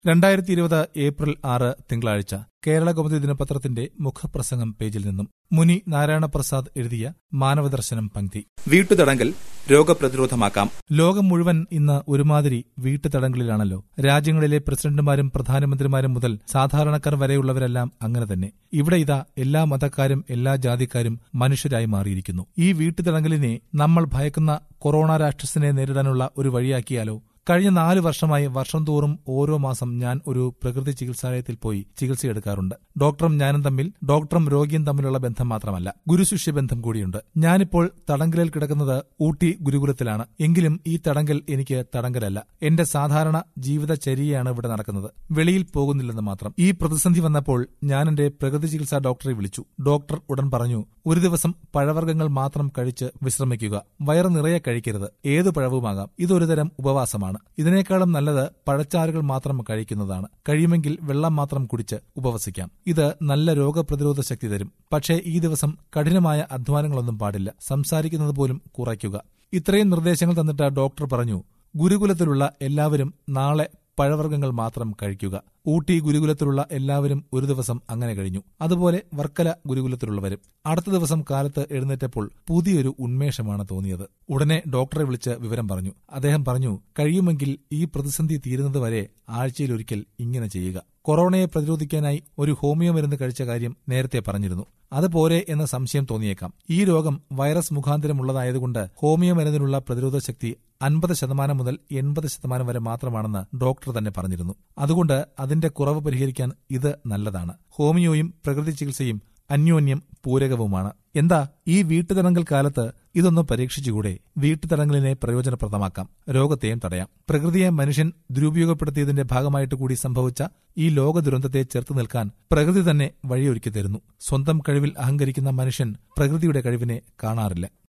രണ്ടായിരത്തി ഇരുപത് ഏപ്രിൽ ആറ് തിങ്കളാഴ്ച കേരള കൗമുദി ദിനപത്രത്തിന്റെ മുഖപ്രസംഗം പേജിൽ നിന്നും മുനി നാരായണപ്രസാദ് എഴുതിയ മാനവദർശനം പങ്ക്തി വീട്ടുതടങ്കൽ രോഗപ്രതിരോധമാക്കാം ലോകം മുഴുവൻ ഇന്ന് ഒരുമാതിരി വീട്ടുതടങ്കലിലാണല്ലോ രാജ്യങ്ങളിലെ പ്രസിഡന്റുമാരും പ്രധാനമന്ത്രിമാരും മുതൽ സാധാരണക്കാർ വരെയുള്ളവരെല്ലാം അങ്ങനെ തന്നെ ഇവിടെ ഇതാ എല്ലാ മതക്കാരും എല്ലാ ജാതിക്കാരും മനുഷ്യരായി മാറിയിരിക്കുന്നു ഈ വീട്ടുതടങ്കലിനെ നമ്മൾ ഭയക്കുന്ന കൊറോണ രാക്ഷസിനെ നേരിടാനുള്ള ഒരു വഴിയാക്കിയാലോ കഴിഞ്ഞ നാല് വർഷമായി വർഷം തോറും ഓരോ മാസം ഞാൻ ഒരു പ്രകൃതി ചികിത്സാലയത്തിൽ പോയി ചികിത്സയെടുക്കാറുണ്ട് ഡോക്ടറും ഞാനും തമ്മിൽ ഡോക്ടറും രോഗിയും തമ്മിലുള്ള ബന്ധം മാത്രമല്ല ഗുരുശിഷ്യ ബന്ധം കൂടിയുണ്ട് ഞാനിപ്പോൾ തടങ്കലിൽ കിടക്കുന്നത് ഊട്ടി ഗുരുകുലത്തിലാണ് എങ്കിലും ഈ തടങ്കൽ എനിക്ക് തടങ്കലല്ല എന്റെ സാധാരണ ജീവിതചര്യയാണ് ഇവിടെ നടക്കുന്നത് വെളിയിൽ പോകുന്നില്ലെന്ന് മാത്രം ഈ പ്രതിസന്ധി വന്നപ്പോൾ ഞാൻ എന്റെ പ്രകൃതി ചികിത്സാ ഡോക്ടറെ വിളിച്ചു ഡോക്ടർ ഉടൻ പറഞ്ഞു ഒരു ദിവസം പഴവർഗ്ഗങ്ങൾ മാത്രം കഴിച്ച് വിശ്രമിക്കുക വയറ് നിറയെ കഴിക്കരുത് ഏത് പഴവുമാകാം ഇതൊരു തരം ഉപവാസമാണ് ഇതിനേക്കാളും നല്ലത് പഴച്ചാറുകൾ മാത്രം കഴിക്കുന്നതാണ് കഴിയുമെങ്കിൽ വെള്ളം മാത്രം കുടിച്ച് ഉപവസിക്കാം ഇത് നല്ല രോഗപ്രതിരോധ ശക്തി തരും പക്ഷേ ഈ ദിവസം കഠിനമായ അധ്വാനങ്ങളൊന്നും പാടില്ല സംസാരിക്കുന്നത് പോലും കുറയ്ക്കുക ഇത്രയും നിർദ്ദേശങ്ങൾ തന്നിട്ട് ഡോക്ടർ പറഞ്ഞു ഗുരുകുലത്തിലുള്ള എല്ലാവരും നാളെ പഴവർഗ്ഗങ്ങൾ മാത്രം കഴിക്കുക ഊട്ടി ഗുരുകുലത്തിലുള്ള എല്ലാവരും ഒരു ദിവസം അങ്ങനെ കഴിഞ്ഞു അതുപോലെ വർക്കല ഗുരുകുലത്തിലുള്ളവരും അടുത്ത ദിവസം കാലത്ത് എഴുന്നേറ്റപ്പോൾ പുതിയൊരു ഉന്മേഷമാണ് തോന്നിയത് ഉടനെ ഡോക്ടറെ വിളിച്ച് വിവരം പറഞ്ഞു അദ്ദേഹം പറഞ്ഞു കഴിയുമെങ്കിൽ ഈ പ്രതിസന്ധി തീരുന്നതുവരെ ആഴ്ചയിലൊരിക്കൽ ഇങ്ങനെ ചെയ്യുക കൊറോണയെ പ്രതിരോധിക്കാനായി ഒരു ഹോമിയോ മരുന്ന് കഴിച്ച കാര്യം നേരത്തെ പറഞ്ഞിരുന്നു അതുപോരെ എന്ന സംശയം തോന്നിയേക്കാം ഈ രോഗം വൈറസ് മുഖാന്തരമുള്ളതായതുകൊണ്ട് ഹോമിയോ മരുന്നിനുള്ള പ്രതിരോധ ശക്തി അൻപത് ശതമാനം മുതൽ എൺപത് ശതമാനം വരെ മാത്രമാണെന്ന് ഡോക്ടർ തന്നെ പറഞ്ഞിരുന്നു അതുകൊണ്ട് അതിന്റെ കുറവ് പരിഹരിക്കാൻ ഇത് നല്ലതാണ് ഹോമിയോയും പ്രകൃതി ചികിത്സയും അന്യോന്യം പൂരകവുമാണ് എന്താ ഈ വീട്ടുതടങ്കൽ കാലത്ത് ഇതൊന്ന് പരീക്ഷിച്ചുകൂടെ വീട്ടുതടങ്കലിനെ പ്രയോജനപ്രദമാക്കാം രോഗത്തെയും തടയാം പ്രകൃതിയെ മനുഷ്യൻ ദുരുപയോഗപ്പെടുത്തിയതിന്റെ ഭാഗമായിട്ട് കൂടി സംഭവിച്ച ഈ ലോക ദുരന്തത്തെ ചെറുത്തു നിൽക്കാൻ പ്രകൃതി തന്നെ വഴിയൊരുക്കി തരുന്നു സ്വന്തം കഴിവിൽ അഹങ്കരിക്കുന്ന മനുഷ്യൻ പ്രകൃതിയുടെ കഴിവിനെ കാണാറില്ല